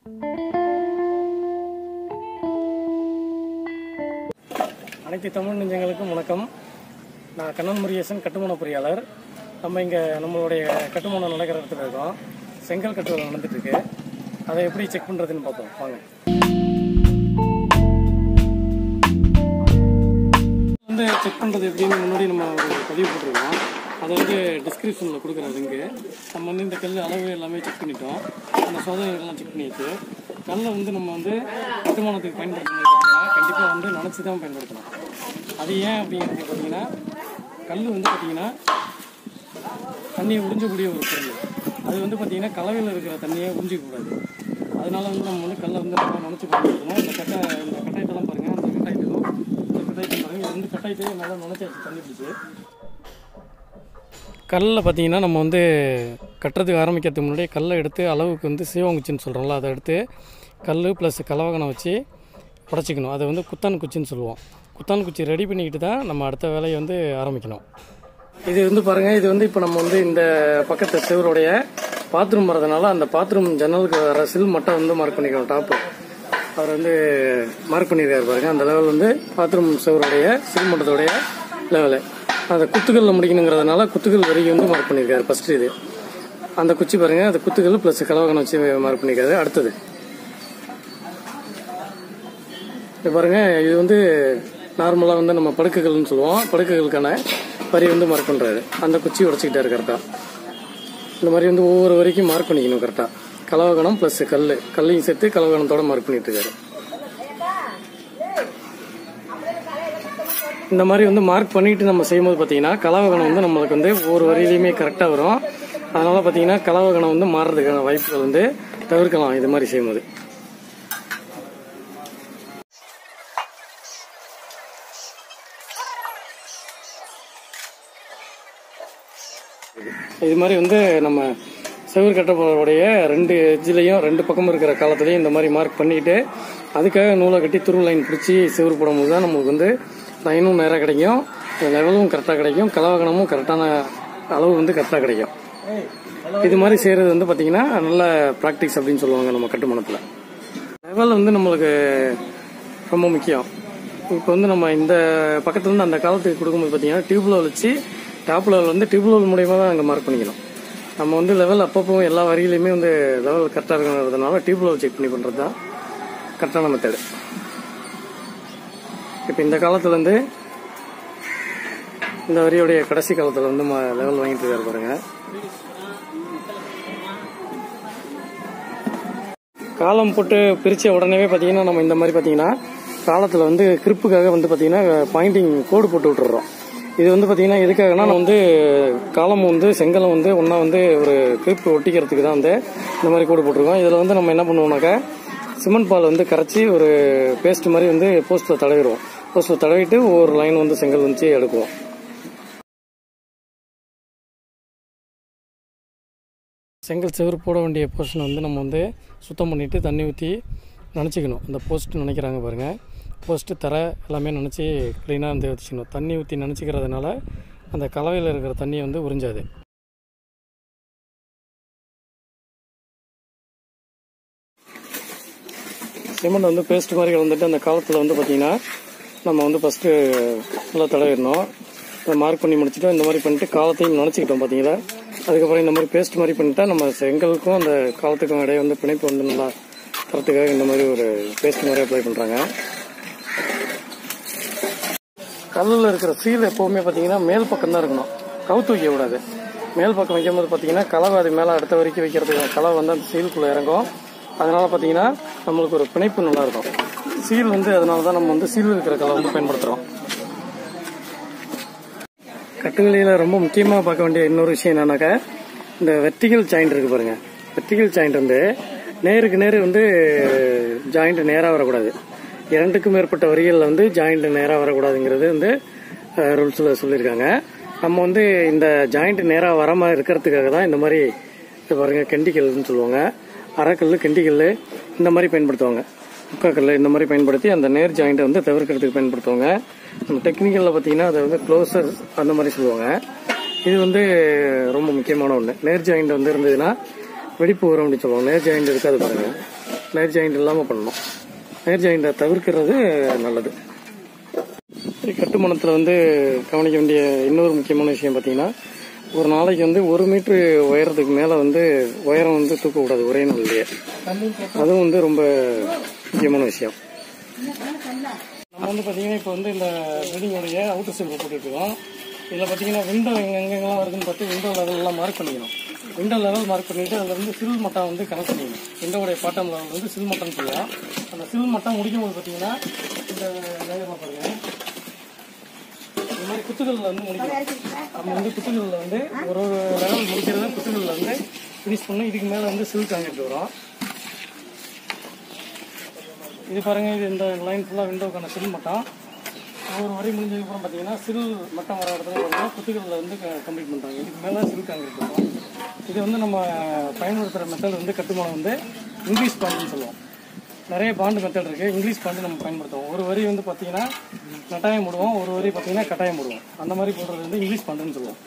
அனைத்து தமிழ் நெஞ்சங்களுக்கும் வணக்கம் நான் கண்ணன் முருகேசன் கட்டுமான பொறியாளர் நம்ம இங்கே நம்மளுடைய கட்டுமானம் நடக்கிற இடத்துல இருக்கோம் செங்கல் கட்டுதல் நடந்துட்டு இருக்கு அதை எப்படி செக் பண்ணுறதுன்னு பார்ப்போம் வாங்க வந்து செக் பண்ணுறது எப்படின்னு முன்னாடி நம்ம ஒரு பதிவு போட்டிருக்கோம் அதை வந்து டிஸ்கிரிப்ஷனில் கொடுக்குற லிங்கு நம்ம வந்து இந்த கல் அளவு எல்லாமே செக் பண்ணிட்டோம் அந்த சோதனைகள்லாம் செக் பண்ணியாச்சு கல்லை வந்து நம்ம வந்து கட்டுமானத்துக்கு பயன்படுத்தணும் கண்டிப்பாக வந்து நினச்சி தான் பயன்படுத்தணும் அது ஏன் அப்படிங்கிறது பார்த்தீங்கன்னா கல் வந்து பார்த்தீங்கன்னா தண்ணியை உறிஞ்சக்கூடிய ஒரு பொருள் அது வந்து பார்த்தீங்கன்னா கலவையில் இருக்கிற தண்ணியை உறிஞ்சிக்கக்கூடாது அதனால வந்து நம்ம வந்து கல்லை வந்து நம்ம நினச்சி பயன்படுத்தணும் இந்த கட்டை இந்த கட்டாயத்தெல்லாம் பாருங்கள் அந்த கட்டாயத்தையும் இந்த கட்டாயத்தையும் பாருங்கள் இது வந்து கட்டாயத்தையும் நல்லா நினச்சாச்சு தண்ணி பிடிச்சி கல்லில் பார்த்தீங்கன்னா நம்ம வந்து கட்டுறதுக்கு ஆரம்பிக்கிறதுக்கு முன்னாடி கல்லை எடுத்து அளவுக்கு வந்து சீவங்குச்சின்னு சொல்கிறோம்ல அதை எடுத்து கல் ப்ளஸ் கலவகனை வச்சு உடச்சிக்கணும் அதை வந்து குத்தான் குச்சின்னு சொல்லுவோம் குத்தான் குச்சி ரெடி பண்ணிக்கிட்டு தான் நம்ம அடுத்த வேலையை வந்து ஆரம்பிக்கணும் இது வந்து பாருங்கள் இது வந்து இப்போ நம்ம வந்து இந்த பக்கத்து செவருடைய பாத்ரூம் வரதுனால அந்த பாத்ரூம் ஜன்னலுக்கு வர சில் மட்டும் வந்து மார்க் பண்ணிக்கணும் டாப்பு அவர் வந்து மார்க் பண்ணியிருக்காரு பாருங்க அந்த லெவல் வந்து பாத்ரூம் செவருடைய சில் மட்டத்தோடைய லெவலு அந்த குத்துக்கல்ல முடிக்கணுங்கிறதுனால குத்துக்கல் வரைக்கும் வந்து மார்க் பண்ணியிருக்காரு ஃபர்ஸ்ட் இது அந்த குச்சி பாருங்க அந்த குத்துக்கல் ப்ளஸ் கலவகனை வச்சு மார்க் பண்ணியிருக்காரு அடுத்தது இது பாருங்க இது வந்து நார்மலாக வந்து நம்ம படுக்கைகள்னு சொல்லுவோம் படுக்கைகளுக்கான வரி வந்து மார்க் பண்ணுறாரு அந்த குச்சி உடச்சிக்கிட்டாரு கரெக்டாக இந்த மாதிரி வந்து ஒவ்வொரு வரைக்கும் மார்க் பண்ணிக்கணும் கரெக்டாக கலவகணம் ப்ளஸ் கல் கல்லையும் சேர்த்து கலவகணத்தோட மார்க் பண்ணிட்டு இருக்காரு இந்த மாதிரி வந்து மார்க் பண்ணிட்டு நம்ம செய்யும்போது பார்த்தீங்கன்னா கலவகணம் வந்து நம்மளுக்கு வந்து ஒவ்வொரு வரியிலையுமே கரெக்டாக வரும் அதனால பார்த்தீங்கன்னா கலவகணம் வந்து மாறுறதுக்கான வாய்ப்புகள் வந்து தவிர்க்கலாம் இது மாதிரி செய்யும்போது இது மாதிரி வந்து நம்ம செவுர் கட்டப்படைய ரெண்டு எஜ்ஜிலையும் ரெண்டு பக்கமும் இருக்கிற காலத்துலையும் இந்த மாதிரி மார்க் பண்ணிட்டு அதுக்காக நூலை கட்டி துரு லைன் பிடிச்சி செவுர் போடும்போது தான் நமக்கு வந்து லைனும் நேராக கிடைக்கும் லெவலும் கரெக்டாக கிடைக்கும் கலவகணமும் கரெக்டான அளவு வந்து கரெக்டாக கிடைக்கும் இது மாதிரி செய்கிறது வந்து பார்த்தீங்கன்னா நல்ல ப்ராக்டிஸ் அப்படின்னு சொல்லுவாங்க நம்ம கட்டுமானத்தில் லெவல் வந்து நம்மளுக்கு ரொம்ப முக்கியம் இப்போ வந்து நம்ம இந்த பக்கத்துல இருந்து அந்த காலத்துக்கு கொடுக்கும்போது பார்த்தீங்கன்னா டியூப் லெவல் வச்சு டாப் லெவல் வந்து டியூப் லெவல் மூலியமாக தான் அங்கே மார்க் பண்ணிக்கணும் நம்ம வந்து லெவல் அப்பப்போ எல்லா வரியிலையுமே வந்து லெவல் கரெக்டாக இருக்கிறதுனால டியூப் லெவல் செக் பண்ணி பண்ணுறது தான் கரெக்டான மெத்தடு இப்போ இந்த காலத்துலேருந்து இந்த வரியோடைய கடைசி காலத்தில் வந்து லெவல் வாங்கிட்டு இருக்காரு பாருங்க காலம் போட்டு பிரித்த உடனே பார்த்தீங்கன்னா நம்ம இந்த மாதிரி பார்த்தீங்கன்னா காலத்தில் வந்து கிரிப்புக்காக வந்து பார்த்தீங்கன்னா பாயிண்டிங் கோடு போட்டு விட்டுறோம் இது வந்து பார்த்தீங்கன்னா எதுக்காகனா நான் வந்து காலம் வந்து செங்கலம் வந்து ஒன்றா வந்து ஒரு கிரிப் ஒட்டிக்கிறதுக்கு தான் வந்து இந்த மாதிரி கோடு போட்டிருக்கோம் இதில் வந்து நம்ம என்ன பண்ணுவோம்னாக்கா சிமெண்ட் பால் வந்து கரைச்சி ஒரு பேஸ்ட் மாதிரி வந்து போஸ்ட்டில் தடவிடுவோம் போஸ்ட்டில் தடவிட்டு ஒவ்வொரு லைன் வந்து செங்கல் வந்து எடுக்குவோம் செங்கல் செவரு போட வேண்டிய போர்ஷனை வந்து நம்ம வந்து சுத்தம் பண்ணிவிட்டு தண்ணி ஊற்றி நினச்சிக்கணும் அந்த போஸ்ட் நினைக்கிறாங்க பாருங்கள் போஸ்ட்டு தர எல்லாமே நினச்சி க்ளீனாக வந்து வச்சுக்கணும் தண்ணி ஊற்றி நினச்சிக்கிறதுனால அந்த கலவையில் இருக்கிற தண்ணியை வந்து உறிஞ்சாது சிமெண்ட் வந்து பேஸ்ட் மாதிரி கலந்துட்டு அந்த காலத்தில் வந்து பார்த்திங்கன்னா நம்ம வந்து ஃபஸ்ட்டு நல்லா தடவிடணும் மார்க் பண்ணி முடிச்சுட்டு இந்த மாதிரி பண்ணிட்டு காலத்தையும் நினச்சிக்கிட்டோம் பார்த்தீங்களா அதுக்கப்புறம் இந்த மாதிரி பேஸ்ட் மாதிரி பண்ணிட்டா நம்ம செங்கலுக்கும் அந்த காலத்துக்கும் இடையே வந்து பிணைப்பு வந்து நல்லா தரத்துக்காக இந்த மாதிரி ஒரு பேஸ்ட் மாதிரி அப்ளை பண்ணுறாங்க கல்லில் இருக்கிற சீல் எப்போவுமே பார்த்தீங்கன்னா மேல் பக்கம் தான் இருக்கணும் கவுத்து வைக்க கூடாது மேல் பக்கம் வைக்கும்போது பார்த்தீங்கன்னா கலவை அது மேலே அடுத்த வரைக்கும் வைக்கிறதுக்கு கலவை வந்து அந்த சீலுக்குள்ளே இறங்கும் அதனால பார்த்தீங்கன்னா நம்மளுக்கு ஒரு பிணைப்பு நல்லா இருக்கும் சீல் வந்து அதனால தான் நம்ம வந்து சீல் இருக்கிற கலவை வந்து பயன்படுத்துகிறோம் கட்டுகளில் ரொம்ப முக்கியமாக பார்க்க வேண்டிய இன்னொரு விஷயம் என்னன்னாக்கா இந்த வெர்டிகல் ஜாயிண்ட் இருக்கு பாருங்க வெர்டிகல் ஜாயிண்ட் வந்து நேருக்கு நேர் வந்து ஜாயிண்ட் நேராக வரக்கூடாது இரண்டுக்கும் மேற்பட்ட வரிகளில் வந்து ஜாயிண்ட் நேராக வரக்கூடாதுங்கிறது வந்து ரூல்ஸில் சொல்லியிருக்காங்க நம்ம வந்து இந்த ஜாயிண்ட் நேராக வராமல் இருக்கிறதுக்காக தான் இந்த மாதிரி இது பாருங்க கெண்டிக்கல்னு சொல்லுவாங்க அரைக்கல் கெண்டிக்கல் இந்த மாதிரி பயன்படுத்துவாங்க முக்காக்கல் இந்த மாதிரி பயன்படுத்தி அந்த நேர் ஜாயிண்ட்டை வந்து தவிர்க்கிறதுக்கு பயன்படுத்துவாங்க நம்ம டெக்னிக்கலில் பார்த்தீங்கன்னா அதை வந்து க்ளோசர் அந்த மாதிரி சொல்லுவாங்க இது வந்து ரொம்ப முக்கியமான ஒன்று நேர் ஜாயிண்ட் வந்து இருந்ததுன்னா வெடிப்பு வரும் அப்படின்னு சொல்லுவாங்க நேர் ஜாயிண்ட் இருக்காது பாருங்க ஃபிளேர் ஜாயிண்ட் இல்லாமல் பண்ணணும் ஃபிளேர் ஜாயிண்டை தவிர்க்கிறது நல்லது சரி கட்டுமானத்தில் வந்து கவனிக்க வேண்டிய இன்னொரு முக்கியமான விஷயம் பார்த்தீங்கன்னா ஒரு நாளைக்கு வந்து ஒரு மீட்ரு உயரத்துக்கு மேலே வந்து உயரம் வந்து தூக்கக்கூடாது ஒரே நாள்லயே அதுவும் வந்து ரொம்ப முக்கியமான விஷயம் நம்ம வந்து பார்த்தீங்கன்னா இப்போ வந்து இந்த பில்டிங்கோடைய அவுட்டர் செல்ஃப் போட்டுட்டு இருக்கோம் இதில் பார்த்தீங்கன்னா விண்டோ எங்கெங்கெல்லாம் வருதுன்னு பார்த்து விண்டோ லெவல்லாம் மார்க் பண்ணிக்கணும் விண்டோ லெவல் மார்க் பண்ணிட்டு அதில் வந்து சில் மட்டம் வந்து கனெக்ட் பண்ணிக்கணும் விண்டோடைய பாட்டம் லெவல் வந்து சில் மட்டம் சொல்லலாம் அந்த சில் மட்டம் முடிக்கும் போது பார்த்தீங்கன்னா இந்த லேயர் பாருங்க இந்த மாதிரி குத்துகளில் வந்து முடிக்கணும் நம்ம வந்து குத்துகளில் வந்து ஒரு ஒரு லெவல் முடிக்கிறத குத்துகளில் வந்து ஃபினிஷ் பண்ணி இதுக்கு மேலே வந்து சில் காங்கிட்டு வரும் இது பாருங்க இது இந்த லைன் ஃபுல்லாக விண்டோக்கான சில் மட்டம் ஒரு வரி முடிஞ்சதுக்கப்புறம் பார்த்தீங்கன்னா சில் மட்டம் வர இடத்துல பார்த்தீங்கன்னா குத்துகளில் வந்து கம்ப்ளீட் பண்ணுறாங்க இதுக்கு மேலே சில் காங்கிரீட் வரும் இது வந்து நம்ம பயன்படுத்துகிற மெத்தட் வந்து கட்டுமானம் வந்து இங்கிலீஷ் பாண்டுன்னு சொல்லுவோம் நிறைய பாண்டு மெத்தட் இருக்குது இங்கிலீஷ் பாண்டு நம்ம பயன்படுத்துவோம் ஒரு வரி வந்து பார்த்தீங்கன்னா கட்டாயம் போடுவோம் ஒரு வரி பார்த்தீங்கன்னா கட்டாயம் போடுவோம் அந்த மாதிரி போடுறது வந்து இங்கிலீஷ் பாண்டுன்னு சொல்லுவோம்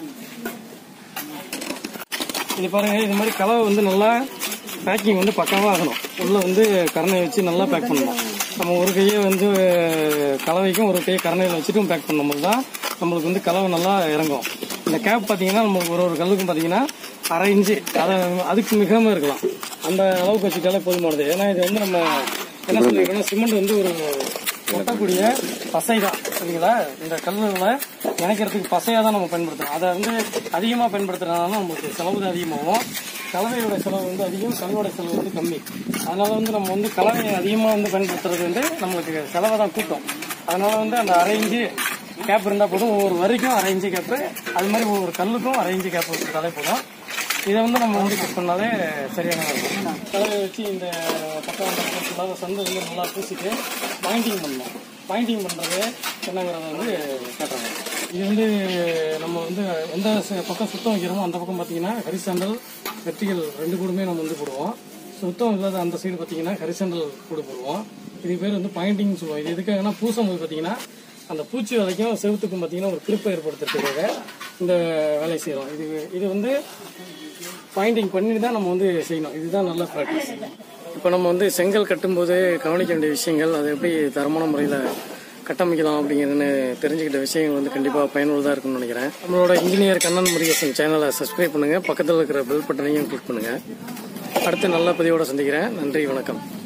இது பாருங்க இது மாதிரி கலவை வந்து நல்லா பேக்கிங் வந்து பக்காவாக ஆகணும் உள்ள வந்து கரணை வச்சு நல்லா பேக் பண்ணணும் நம்ம ஒரு கையை வந்து கலவைக்கும் ஒரு கையை கரணையில் வச்சுட்டும் பேக் பண்ணும்போது தான் நம்மளுக்கு வந்து கலவை நல்லா இறங்கும் இந்த கேப் பார்த்தீங்கன்னா நம்மளுக்கு ஒரு ஒரு கல்லுக்கும் பார்த்தீங்கன்னா அரை இன்ச்சு அதை அதுக்கு மிகாமல் இருக்கலாம் அந்த அளவுக்கு வச்சுட்டாலே போதுமானது ஏன்னா இது வந்து நம்ம என்ன சொல்லியிருக்கோம்னா சிமெண்ட் வந்து ஒரு ஒட்டக்கூடிய பசை தான் சரிங்களா இந்த கல்லுகளை இணைக்கிறதுக்கு பசையாக தான் நம்ம பயன்படுத்துறோம் அதை வந்து அதிகமாக பயன்படுத்துறதுனால நமக்கு செலவு தான் அதிகமாகும் கலவையோட செலவு வந்து அதிகம் கல்லோட செலவு வந்து கம்மி அதனால வந்து நம்ம வந்து கலவையை அதிகமாக வந்து பயன்படுத்துறது வந்து நம்மளுக்கு செலவை தான் கூட்டும் அதனால வந்து அந்த அரை இன்ச்சு கேப் இருந்தால் போதும் ஒவ்வொரு வரிக்கும் அரை இன்ச்சு கேப்பு அது மாதிரி ஒவ்வொரு கல்லுக்கும் அரை இன்ச்சு கேப் வச்சுட்டாலே போதும் இதை வந்து நம்ம வந்து கட் பண்ணாலே சரியானதாக இருக்கும் கலவை வச்சு இந்த பக்கம் அந்த பக்கம் ஃபுல்லாக சந்து வந்து நல்லா பூசிட்டு பாயிண்டிங் பண்ணணும் பாயிண்டிங் பண்ணுறது என்னங்கிறத வந்து காட்டுறாங்க இது வந்து நம்ம வந்து எந்த ச- பக்கம் சுத்தம் வைக்கிறோமோ அந்த பக்கம் பார்த்தீங்கன்னா ஹரிசாண்டல் வெர்டிகல் ரெண்டு கூடுமே நம்ம வந்து போடுவோம் சுத்தம் இல்லாத அந்த சைடு பார்த்தீங்கன்னா ஹரிசாண்டல் கூடு போடுவோம் இதுக்கு பேர் வந்து பாயிண்டிங் சொல்லுவோம் இது எதுக்காகனா பூசும் போது பார்த்தீங்கன்னா அந்த பூச்சி வேலைக்கும் செவுத்துக்கும் பார்த்தீங்கன்னா ஒரு கிருப்பை ஏற்படுத்துறதுக்காக இந்த வேலையை செய்கிறோம் இது இது வந்து பாயிண்டிங் பண்ணிட்டு தான் நம்ம வந்து செய்யணும் இதுதான் நல்ல ப்ராக்டிஸ் இப்போ நம்ம வந்து செங்கல் கட்டும்போது கவனிக்க வேண்டிய விஷயங்கள் அதை எப்படி தரமான முறையில் கட்டமைக்கலாம் அப்படிங்கிறதுன்னு தெரிஞ்சுக்கிட்ட விஷயங்கள் வந்து கண்டிப்பாக பயனுள்ளதாக இருக்கும்னு நினைக்கிறேன் நம்மளோட இன்ஜினியர் கண்ணன் முருகேசன் சேனலை சப்ஸ்கிரைப் பண்ணுங்கள் பக்கத்தில் இருக்கிற பெல் பட்டனையும் கிளிக் பண்ணுங்கள் அடுத்து நல்ல பதிவோட சந்திக்கிறேன் நன்றி வணக்கம்